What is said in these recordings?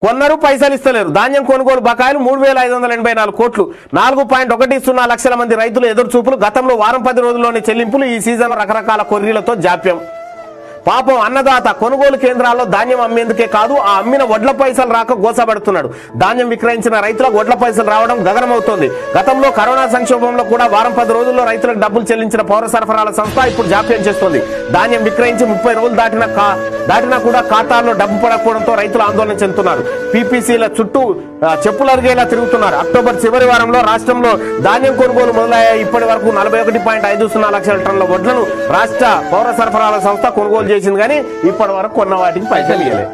కొన్నరు పైసలు ఇస్తలేరు ధాన్యం కొనుగోలు బకాయిలు మూడు వేల ఐదు వందల ఎనభై నాలుగు కోట్లు నాలుగు పాయింట్ ఒకటి సున్నా లక్షల మంది రైతులు ఎదురు చూపులు గతంలో వారం పది రోజుల్లోని చెల్లింపులు ఈ సీజన్ రకరకాల కొర్రీలతో జాప్యం పాపం అన్నదాత కొనుగోలు కేంద్రాల్లో ధాన్యం అమ్మేందుకే కాదు ఆ అమ్మిన వడ్ల పైసలు రాక గోసపడుతున్నాడు ధాన్యం విక్రయించిన రైతులకు వడ్ల పైసలు రావడం గగనమవుతోంది గతంలో కరోనా సంక్షోభంలో కూడా వారం పది రోజుల్లో రైతులకు డబ్బులు చెల్లించిన పౌర సరఫరాల సంస్థ ఇప్పుడు జాప్యం చేస్తోంది ధాన్యం విక్రయించి ముప్పై రోజులు దాటిన కా- దాటినా కూడా ఖాతాల్లో డబ్బు పడకపోవడంతో రైతులు ఆందోళన చెందుతున్నారు పీపీసీల చుట్టూ ఆ, చెప్పులు అరిగేలా తిరుగుతున్నారు అక్టోబర్ చివరి వారంలో రాష్ట్రంలో ధాన్యం కొనుగోలు మొదలయ్యాయి ఇప్పటి వరకు నలభై ఒకటి పాయింట్ ఐదు సున్నా లక్షల టన్నుల వడ్లను రాష్ట్ర పౌర సరఫరాల సంస్థ కొనుగోలు చేసింది కానీ ఇప్పటి వరకు కొన్న వాటికి పైసలు ఇవ్వలేదు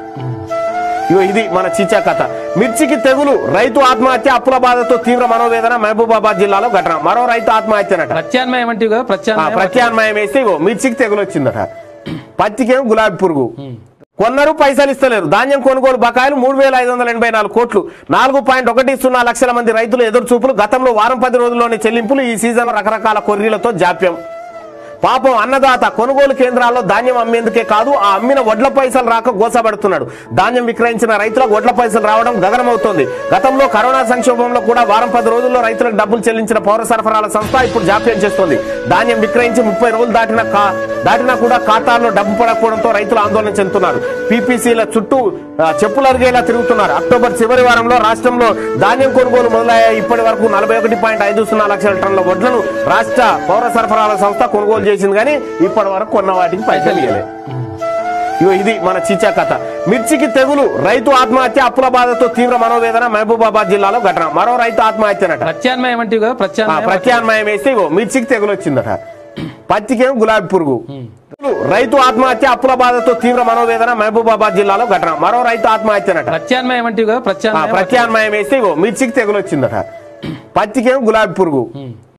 ఇగో ఇది మన చీచా కథ మిర్చికి తెగులు రైతు ఆత్మహత్య అప్పుల బాధతో తీవ్ర మనోవేదన మహబూబాబాద్ జిల్లాలో ఘటన మరో రైతు ఆత్మహత్యనట ప్రత్యామ్నాయం అంటే కదా ఆ, ప్రత్యామ్నాయం ప్రత్యామ్నాయం వేస్తే ఇగో మిర్చికి తెగులు వచ్చిందట పత్తికేమో గులాబీ పురుగు కొన్నరు పైసలు ఇస్తలేరు ధాన్యం కొనుగోలు బకాయిలు మూడు వేల ఐదు వందల ఎనభై నాలుగు కోట్లు నాలుగు పాయింట్ ఒకటి సున్నా లక్షల మంది రైతులు ఎదురు చూపులు గతంలో వారం పది రోజుల్లోని చెల్లింపులు ఈ సీజన్ రకరకాల కొర్రీలతో జాప్యం పాపం అన్నదాత కొనుగోలు కేంద్రాల్లో ధాన్యం అమ్మేందుకే కాదు ఆ అమ్మిన వడ్ల పైసలు రాక గోసపడుతున్నాడు ధాన్యం విక్రయించిన రైతులకు వడ్ల పైసలు రావడం గగనమవుతోంది గతంలో కరోనా సంక్షోభంలో కూడా వారం పది రోజుల్లో రైతులకు డబ్బులు చెల్లించిన పౌర సరఫరాల సంస్థ ఇప్పుడు జాప్యం చేస్తోంది ధాన్యం విక్రయించి ముప్పై రోజులు దాటిన కా- దాటినా కూడా ఖాతాల్లో డబ్బు పడకపోవడంతో రైతులు ఆందోళన చెందుతున్నారు పీపీసీల చుట్టూ ఆ, చెప్పులు అరిగేలా తిరుగుతున్నారు అక్టోబర్ చివరి వారంలో రాష్ట్రంలో ధాన్యం కొనుగోలు మొదలయ్యాయి ఇప్పటి వరకు నలభై ఒకటి పాయింట్ ఐదు సున్నా లక్షల టన్నుల వడ్లను రాష్ట్ర పౌర సరఫరాల సంస్థ కొనుగోలు చేసింది కానీ ఇప్పటి వరకు కొన్న వాటికి పైసలు ఇవ్వలేదు ఇగో ఇది మన చీచా కథ మిర్చికి తెగులు రైతు ఆత్మహత్య అప్పుల బాధతో తీవ్ర మనోవేదన మహబూబాబాద్ జిల్లాలో ఘటన మరో రైతు ఆత్మహత్యనట ప్రత్యామ్నాయం అంటే కదా ఆ, ప్రత్యామ్నాయం ప్రత్యామ్నాయం వేస్తే ఇగో మిర్చికి తెగులు వచ్చిందట పత్తికేమో గులాబీ పురుగు రైతు ఆత్మహత్య అప్పుల బాధతో తీవ్ర మనోవేదన మహబూబాబాద్ జిల్లాలో ఘటన మరో రైతు ఆత్మహత్యనట ప్రత్యామ్నాయం అంటే కదా ఆ, ప్రత్యామ్నాయం ప్రత్యామ్నాయం వేస్తే ఇగో మిర్చికి తెగులు వచ్చిందట పత్తికేమో గులాబీ పురుగు